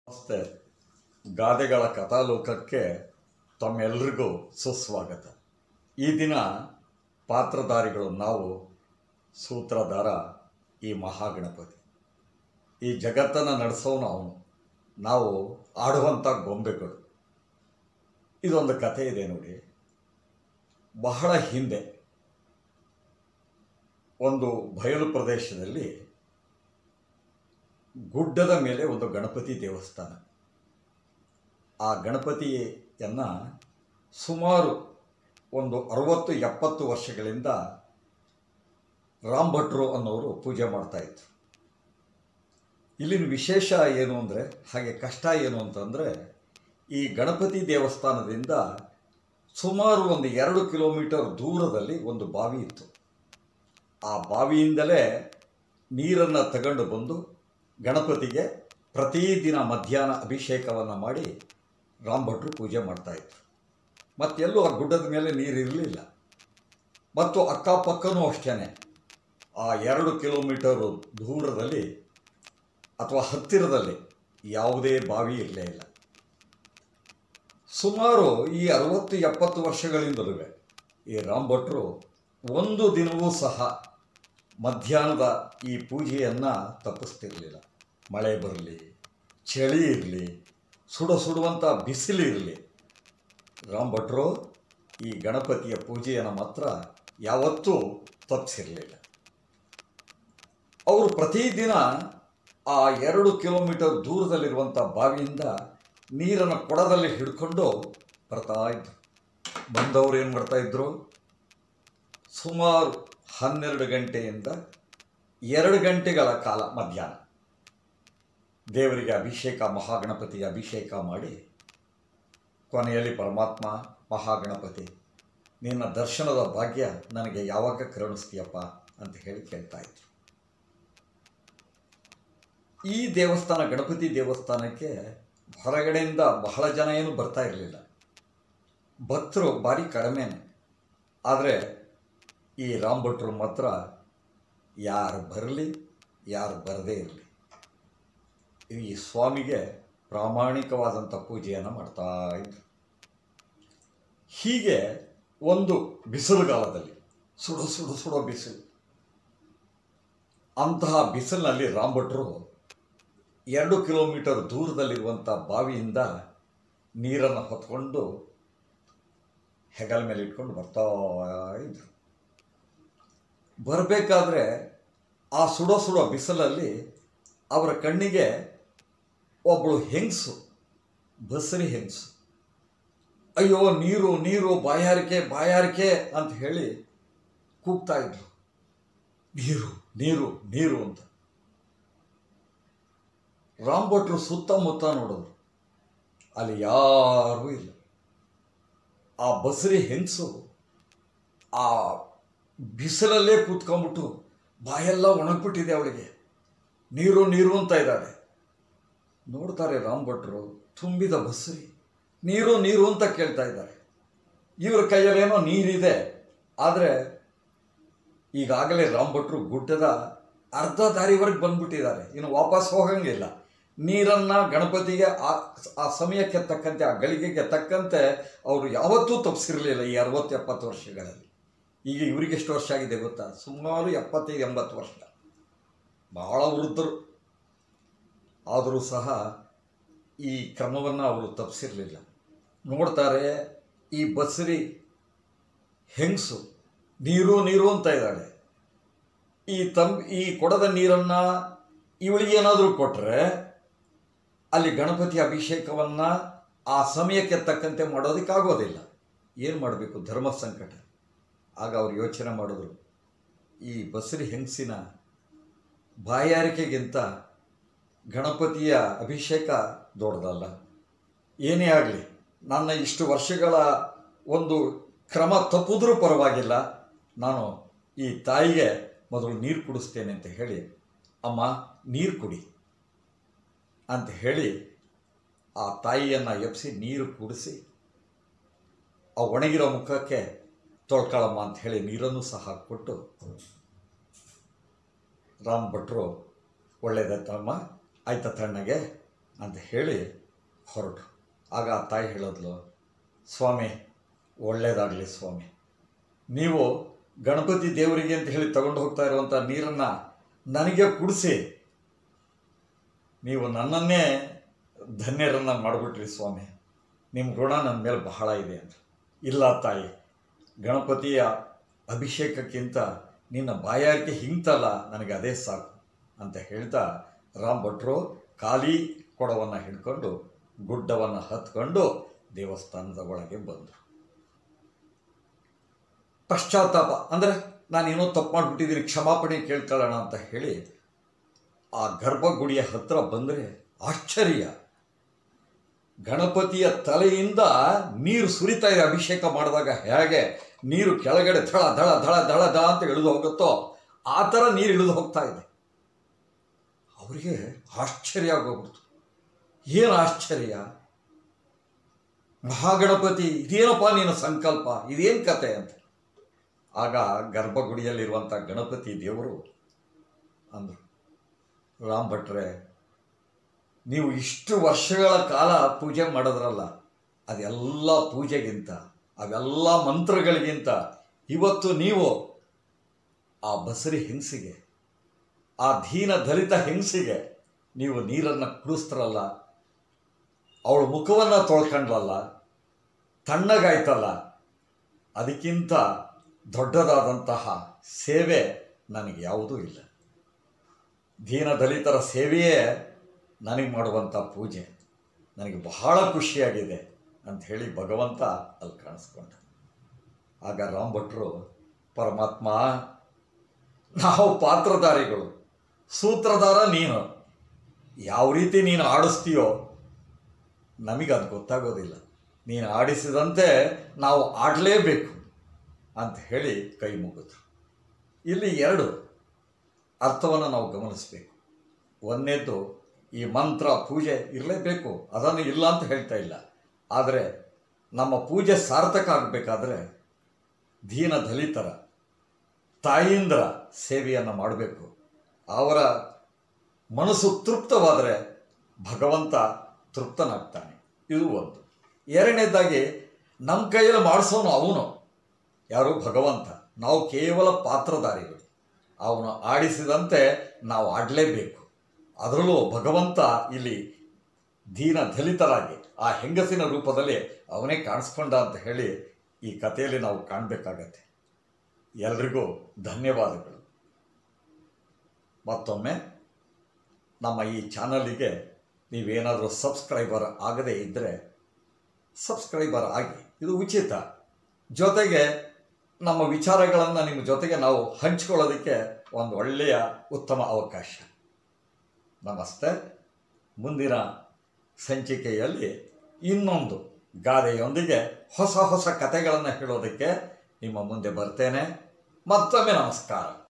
ನಮಸ್ತೆ ಗಾದೆಗಳ ಕಥಾಲೋಕಕ್ಕೆ ತಮ್ಮೆಲ್ಲರಿಗೂ ಸುಸ್ವಾಗತ ಈ ದಿನ ಪಾತ್ರಧಾರಿಗಳು ನಾವು ಸೂತ್ರಧಾರ ಈ ಮಹಾಗಣಪತಿ ಈ ಜಗತ್ತನ್ನು ನಡೆಸೋನು ಅವನು ನಾವು ಆಡುವಂಥ ಗೊಂಬೆಗಳು ಇದೊಂದು ಕಥೆ ಇದೆ ನೋಡಿ ಬಹಳ ಹಿಂದೆ ಒಂದು ಬಯಲು ಪ್ರದೇಶದಲ್ಲಿ ಗುಡ್ಡದ ಮೇಲೆ ಒಂದು ಗಣಪತಿ ದೇವಸ್ಥಾನ ಆ ಗಣಪತಿಯನ್ನು ಸುಮಾರು ಒಂದು ಅರವತ್ತು ಎಪ್ಪತ್ತು ವರ್ಷಗಳಿಂದ ರಾಮ್ ಭಟ್ರು ಅನ್ನೋರು ಪೂಜೆ ಮಾಡ್ತಾಯಿದ್ರು ಇಲ್ಲಿನ ವಿಶೇಷ ಏನು ಅಂದರೆ ಹಾಗೆ ಕಷ್ಟ ಏನು ಅಂತಂದರೆ ಈ ಗಣಪತಿ ದೇವಸ್ಥಾನದಿಂದ ಸುಮಾರು ಒಂದು ಎರಡು ಕಿಲೋಮೀಟರ್ ದೂರದಲ್ಲಿ ಒಂದು ಬಾವಿ ಇತ್ತು ಆ ಬಾವಿಯಿಂದಲೇ ನೀರನ್ನು ತಗೊಂಡು ಬಂದು ಗಣಪತಿಗೆ ಪ್ರತಿದಿನ ಮಧ್ಯಾಹ್ನ ಅಭಿಷೇಕವನ್ನು ಮಾಡಿ ರಾಮ್ ಭಟ್ರು ಪೂಜೆ ಮಾಡ್ತಾಯಿದ್ರು ಮತ್ತೆಲ್ಲೂ ಆ ಗುಡ್ಡದ ಮೇಲೆ ನೀರಿರಲಿಲ್ಲ ಮತ್ತು ಅಕ್ಕಪಕ್ಕನೂ ಅಷ್ಟೇ ಆ ಎರಡು ಕಿಲೋಮೀಟರು ದೂರದಲ್ಲಿ ಅಥವಾ ಹತ್ತಿರದಲ್ಲಿ ಯಾವುದೇ ಬಾವಿ ಇರಲೇ ಇಲ್ಲ ಸುಮಾರು ಈ ಅರವತ್ತು ಎಪ್ಪತ್ತು ವರ್ಷಗಳಿಂದಲೂ ಈ ರಾಮ್ ಭಟ್ರು ಒಂದು ದಿನವೂ ಸಹ ಮಧ್ಯಾಹ್ನದ ಈ ಪೂಜೆಯನ್ನು ತಪ್ಪಿಸ್ತಿರಲಿಲ್ಲ ಮಳೆ ಬರಲಿ ಚಳಿ ಇರಲಿ ಸುಡ ಸುಡುವಂಥ ಬಿಸಿಲು ಇರಲಿ ರಾಮ್ ಭಟ್ರು ಈ ಗಣಪತಿಯ ಪೂಜೆಯನ್ನು ಮಾತ್ರ ಯಾವತ್ತೂ ತಪ್ಪಿಸಿರಲಿಲ್ಲ ಅವರು ಪ್ರತಿದಿನ ಆ ಎರಡು ಕಿಲೋಮೀಟರ್ ದೂರದಲ್ಲಿರುವಂಥ ಬಾವಿಯಿಂದ ನೀರನ್ನು ಕೊಡದಲ್ಲಿ ಹಿಡ್ಕೊಂಡು ಬರ್ತಾ ಇದ್ರು ಬಂದವರು ಏನು ಮಾಡ್ತಾಯಿದ್ರು ಸುಮಾರು ಹನ್ನೆರಡು ಗಂಟೆಯಿಂದ ಎರಡು ಗಂಟೆಗಳ ಕಾಲ ಮಧ್ಯಾಹ್ನ ದೇವರಿಗೆ ಅಭಿಷೇಕ ಮಹಾಗಣಪತಿಯ ಅಭಿಷೇಕ ಮಾಡಿ ಕೊನೆಯಲ್ಲಿ ಪರಮಾತ್ಮ ಮಹಾಗಣಪತಿ ನಿನ್ನ ದರ್ಶನದ ಭಾಗ್ಯ ನನಗೆ ಯಾವಾಗ ಕರುಣಿಸ್ತೀಯಪ್ಪ ಅಂತ ಹೇಳಿ ಕೇಳ್ತಾ ಇದ್ರು ಈ ದೇವಸ್ಥಾನ ಗಣಪತಿ ದೇವಸ್ಥಾನಕ್ಕೆ ಹೊರಗಡೆಯಿಂದ ಬಹಳ ಜನ ಏನು ಬರ್ತಾ ಇರಲಿಲ್ಲ ಭಕ್ತರು ಭಾರಿ ಕಡಿಮೆನೆ ಆದರೆ ಈ ರಾಮ್ ಭಟ್ರು ಮಾತ್ರ ಯಾರು ಬರಲಿ ಯಾರು ಬರದೇ ಇರಲಿ ಈ ಸ್ವಾಮಿಗೆ ಪ್ರಾಮಾಣಿಕವಾದಂಥ ಪೂಜೆಯನ್ನು ಮಾಡ್ತಾ ಇದ್ರು ಹೀಗೆ ಒಂದು ಬಿಸಿಲುಗಾಲದಲ್ಲಿ ಸುಡು ಸುಡು ಸುಡೋ ಬಿಸಿಲು ಅಂತಹ ಬಿಸಿಲಿನಲ್ಲಿ ರಾಮ್ ಭಟ್ರು ಎರಡು ಕಿಲೋಮೀಟರ್ ದೂರದಲ್ಲಿರುವಂಥ ಬಾವಿಯಿಂದ ನೀರನ್ನು ಹೊತ್ಕೊಂಡು ಹೆಗಲ ಮೇಲೆ ಇಟ್ಕೊಂಡು ಬರ್ತಾ ಇದ್ರು ಬರಬೇಕಾದ್ರೆ ಆ ಸುಡೋ ಸುಡೋ ಬಿಸಿಲಲ್ಲಿ ಅವರ ಕಣ್ಣಿಗೆ ಒಬ್ಬಳು ಹೆಂಗಸು ಬಸರಿ ಹೆಂಗಸು ಅಯ್ಯೋ ನೀರು ನೀರು ಬಾಯಾರಿಕೆ ಬಾಯಾರಿಕೆ ಅಂತ ಹೇಳಿ ಕೂಗ್ತಾ ಇದ್ರು ನೀರು ನೀರು ನೀರು ಅಂತ ರಾಮ್ ಭಟ್ರು ಸುತ್ತಮುತ್ತ ನೋಡಿದ್ರು ಅಲ್ಲಿ ಯಾರೂ ಇಲ್ಲ ಆ ಬಸರಿ ಹೆಂಗಸು ಆ ಬಿಸಿಲಲ್ಲೇ ಕೂತ್ಕೊಂಡ್ಬಿಟ್ಟು ಬಾಯೆಲ್ಲ ಒಣಗ್ಬಿಟ್ಟಿದೆ ಅವಳಿಗೆ ನೀರು ನೀರು ಅಂತ ಇದ್ದಾಳೆ ನೋಡ್ತಾರೆ ರಾಮ್ ಭಟ್ರು ತುಂಬಿದ ಬಸರಿ ನೀರು ನೀರು ಅಂತ ಕೇಳ್ತಾ ಇದ್ದಾರೆ ಇವರ ಕೈಯಲ್ಲೇನೋ ನೀರಿದೆ ಆದರೆ ಈಗಾಗಲೇ ರಾಮ್ ಭಟ್ರು ಗುಡ್ಡದ ಅರ್ಧ ದಾರಿವರೆಗೆ ಬಂದ್ಬಿಟ್ಟಿದ್ದಾರೆ ಇನ್ನು ವಾಪಸ್ ಹೋಗಂಗಿಲ್ಲ ನೀರನ್ನು ಗಣಪತಿಗೆ ಆ ಆ ಸಮಯಕ್ಕೆ ತಕ್ಕಂತೆ ಆ ಗಳಿಗೆಗೆ ತಕ್ಕಂತೆ ಅವರು ಯಾವತ್ತೂ ತಪ್ಪಿಸಿರಲಿಲ್ಲ ಈ ಅರವತ್ತು ಎಪ್ಪತ್ತು ವರ್ಷಗಳಲ್ಲಿ ಈಗ ಇವರಿಗೆ ಎಷ್ಟು ವರ್ಷ ಆಗಿದೆ ಗೊತ್ತಾ ಸುಮಾರು ಎಪ್ಪತ್ತೈದು ಎಂಬತ್ತು ವರ್ಷ ಬಹಳ ವೃದ್ಧರು ಆದರೂ ಸಹ ಈ ಕ್ರಮವನ್ನು ಅವರು ತಪ್ಪಿಸಿರಲಿಲ್ಲ ನೋಡ್ತಾರೆ ಈ ಬಸರಿ ಹೆಂಗಸು ನೀರು ನೀರು ಅಂತ ಇದ್ದಾಳೆ ಈ ತಂ ಈ ಕೊಡದ ನೀರನ್ನು ಇವಳಿಗೆ ಏನಾದರೂ ಕೊಟ್ಟರೆ ಅಲ್ಲಿ ಗಣಪತಿ ಅಭಿಷೇಕವನ್ನು ಆ ಸಮಯಕ್ಕೆ ತಕ್ಕಂತೆ ಮಾಡೋದಕ್ಕಾಗೋದಿಲ್ಲ ಏನು ಮಾಡಬೇಕು ಧರ್ಮ ಸಂಕಟ ಆಗ ಅವ್ರು ಯೋಚನೆ ಮಾಡಿದ್ರು ಈ ಬಸರಿ ಹೆಂಗಸಿನ ಬಾಯಾರಿಕೆಗಿಂತ ಗಣಪತಿಯ ಅಭಿಷೇಕ ದೊಡ್ಡದಲ್ಲ ಏನೇ ಆಗಲಿ ನನ್ನ ಇಷ್ಟು ವರ್ಷಗಳ ಒಂದು ಕ್ರಮ ತಪ್ಪಿದ್ರೂ ಪರವಾಗಿಲ್ಲ ನಾನು ಈ ತಾಯಿಗೆ ಮೊದಲು ನೀರು ಕುಡಿಸ್ತೇನೆ ಅಂತ ಹೇಳಿ ಅಮ್ಮ ನೀರು ಕುಡಿ ಅಂತ ಹೇಳಿ ಆ ತಾಯಿಯನ್ನು ಎಬ್ಬಿಸಿ ನೀರು ಕುಡಿಸಿ ಆ ಒಣಗಿರೋ ಮುಖಕ್ಕೆ ತೊಳ್ಕೊಳ್ಳಮ್ಮ ಅಂತ ಹೇಳಿ ನೀರನ್ನು ಸಹ ಕೊಟ್ಟು ರಾಮ್ ಭಟ್ರು ಒಳ್ಳೇದಾಯ್ತಮ್ಮ ಆಯ್ತಾ ತಣ್ಣಗೆ ಅಂತ ಹೇಳಿ ಹೊರಟು ಆಗ ಆ ತಾಯಿ ಹೇಳಿದ್ಲು ಸ್ವಾಮಿ ಒಳ್ಳೆಯದಾಗಲಿ ಸ್ವಾಮಿ ನೀವು ಗಣಪತಿ ದೇವರಿಗೆ ಅಂತ ಹೇಳಿ ತಗೊಂಡು ಹೋಗ್ತಾ ಇರುವಂಥ ನೀರನ್ನು ನನಗೆ ಕುಡಿಸಿ ನೀವು ನನ್ನನ್ನೇ ಧನ್ಯರನ್ನು ಮಾಡಿಬಿಟ್ರಿ ಸ್ವಾಮಿ ನಿಮ್ಮ ಋಣ ನನ್ನ ಮೇಲೆ ಬಹಳ ಇದೆ ಅಂತ ಇಲ್ಲ ತಾಯಿ ಗಣಪತಿಯ ಅಭಿಷೇಕಕ್ಕಿಂತ ನಿನ್ನ ಬಾಯಾರಿಕೆ ಹಿಂಗ್ತಲ್ಲ ನನಗೆ ಅದೇ ಸಾಕು ಅಂತ ಹೇಳ್ತಾ ರಾಮ್ ಭಟ್ರು ಖಾಲಿ ಕೊಡವನ್ನು ಹಿಡ್ಕೊಂಡು ಗುಡ್ಡವನ್ನು ಹತ್ಕೊಂಡು ದೇವಸ್ಥಾನದ ಒಳಗೆ ಬಂದರು ಪಶ್ಚಾತ್ತಾಪ ಅಂದರೆ ನಾನೇನೋ ತಪ್ಪು ಮಾಡಿಬಿಟ್ಟಿದ್ದೀನಿ ಕ್ಷಮಾಪಣೆ ಕೇಳ್ಕೊಳ್ಳೋಣ ಅಂತ ಹೇಳಿ ಆ ಗರ್ಭಗುಡಿಯ ಹತ್ರ ಬಂದರೆ ಆಶ್ಚರ್ಯ ಗಣಪತಿಯ ತಲೆಯಿಂದ ನೀರು ಸುರಿತಾ ಇದೆ ಅಭಿಷೇಕ ಮಾಡಿದಾಗ ಹೇಗೆ ನೀರು ಕೆಳಗಡೆ ಧಳ ಧಳ ಧಳ ಧಳ ಧಳ ಅಂತ ಇಳಿದು ಹೋಗುತ್ತೋ ಆ ಥರ ನೀರು ಇಳಿದು ಹೋಗ್ತಾ ಇದೆ ಅವರಿಗೆ ಆಶ್ಚರ್ಯ ಆಗೋಗ್ಬಿಡ್ತು ಏನು ಆಶ್ಚರ್ಯ ಮಹಾಗಣಪತಿ ಇದೇನಪ್ಪ ನಿನ್ನ ಸಂಕಲ್ಪ ಇದೇನು ಕತೆ ಅಂತ ಆಗ ಗರ್ಭಗುಡಿಯಲ್ಲಿರುವಂಥ ಗಣಪತಿ ದೇವರು ಅಂದರು ರಾಮ್ ಭಟ್ರೆ ನೀವು ಇಷ್ಟು ವರ್ಷಗಳ ಕಾಲ ಪೂಜೆ ಮಾಡಿದ್ರಲ್ಲ ಅದೆಲ್ಲ ಪೂಜೆಗಿಂತ ಅವೆಲ್ಲ ಮಂತ್ರಗಳಿಗಿಂತ ಇವತ್ತು ನೀವು ಆ ಬಸರಿ ಹೆಂಗಸಿಗೆ ಆ ದೀನ ದಲಿತ ಹೆಂಗಸಿಗೆ ನೀವು ನೀರನ್ನು ಕುಡಿಸ್ತಾರಲ್ಲ ಅವಳ ಮುಖವನ್ನು ತೊಳ್ಕೊಂಡ್ಲಲ್ಲ ತಣ್ಣಗಾಯ್ತಲ್ಲ ಅದಕ್ಕಿಂತ ದೊಡ್ಡದಾದಂತಹ ಸೇವೆ ನನಗೆ ಯಾವುದೂ ಇಲ್ಲ ದೀನ ದಲಿತರ ಸೇವೆಯೇ ನನಗೆ ಮಾಡುವಂಥ ಪೂಜೆ ನನಗೆ ಬಹಳ ಖುಷಿಯಾಗಿದೆ ಅಂತ ಹೇಳಿ ಭಗವಂತ ಅಲ್ಲಿ ಕಾಣಿಸ್ಕೊಂಡ ಆಗ ರಾಮ್ ಭಟ್ರು ಪರಮಾತ್ಮ ನಾವು ಪಾತ್ರಧಾರಿಗಳು ಸೂತ್ರಧಾರ ನೀನು ಯಾವ ರೀತಿ ನೀನು ಆಡಿಸ್ತೀಯೋ ನಮಗೆ ಅದು ಗೊತ್ತಾಗೋದಿಲ್ಲ ನೀನು ಆಡಿಸಿದಂತೆ ನಾವು ಆಡಲೇಬೇಕು ಅಂತ ಹೇಳಿ ಕೈ ಮುಗಿದ್ರು ಇಲ್ಲಿ ಎರಡು ಅರ್ಥವನ್ನು ನಾವು ಗಮನಿಸಬೇಕು ಒಂದನೇದ್ದು ಈ ಮಂತ್ರ ಪೂಜೆ ಇರಲೇಬೇಕು ಅದನ್ನು ಇಲ್ಲ ಅಂತ ಹೇಳ್ತಾ ಇಲ್ಲ ಆದರೆ ನಮ್ಮ ಪೂಜೆ ಸಾರ್ಥಕ ಆಗಬೇಕಾದ್ರೆ ದೀನ ದಲಿತರ ತಾಯೀಂದ್ರ ಸೇವೆಯನ್ನು ಮಾಡಬೇಕು ಅವರ ಮನಸ್ಸು ತೃಪ್ತವಾದರೆ ಭಗವಂತ ತೃಪ್ತನಾಗ್ತಾನೆ ಇದು ಒಂದು ಎರಡನೇದಾಗಿ ನಮ್ಮ ಕೈಯಲ್ಲಿ ಮಾಡಿಸೋನು ಅವನು ಯಾರು ಭಗವಂತ ನಾವು ಕೇವಲ ಪಾತ್ರಧಾರಿಗಳು ಅವನು ಆಡಿಸಿದಂತೆ ನಾವು ಆಡಲೇಬೇಕು ಅದರಲ್ಲೂ ಭಗವಂತ ಇಲ್ಲಿ ದೀನ ದಲಿತರಾಗಿ ಆ ಹೆಂಗಸಿನ ರೂಪದಲ್ಲಿ ಅವನೇ ಕಾಣಿಸ್ಕೊಂಡ ಅಂತ ಹೇಳಿ ಈ ಕಥೆಯಲ್ಲಿ ನಾವು ಕಾಣಬೇಕಾಗತ್ತೆ ಎಲ್ರಿಗೂ ಧನ್ಯವಾದಗಳು ಮತ್ತೊಮ್ಮೆ ನಮ್ಮ ಈ ಚಾನಲಿಗೆ ನೀವೇನಾದರೂ ಸಬ್ಸ್ಕ್ರೈಬರ್ ಆಗದೇ ಇದ್ದರೆ ಸಬ್ಸ್ಕ್ರೈಬರ್ ಆಗಿ ಇದು ಉಚಿತ ಜೊತೆಗೆ ನಮ್ಮ ವಿಚಾರಗಳನ್ನು ನಿಮ್ಮ ಜೊತೆಗೆ ನಾವು ಹಂಚ್ಕೊಳ್ಳೋದಕ್ಕೆ ಒಂದು ಒಳ್ಳೆಯ ಉತ್ತಮ ಅವಕಾಶ ನಮಸ್ತೆ ಮುಂದಿನ ಸಂಚಿಕೆಯಲ್ಲಿ ಇನ್ನೊಂದು ಗಾದೆಯೊಂದಿಗೆ ಹೊಸ ಹೊಸ ಕಥೆಗಳನ್ನು ಹೇಳೋದಕ್ಕೆ ನಿಮ್ಮ ಮುಂದೆ ಬರ್ತೇನೆ ಮತ್ತೊಮ್ಮೆ ನಮಸ್ಕಾರ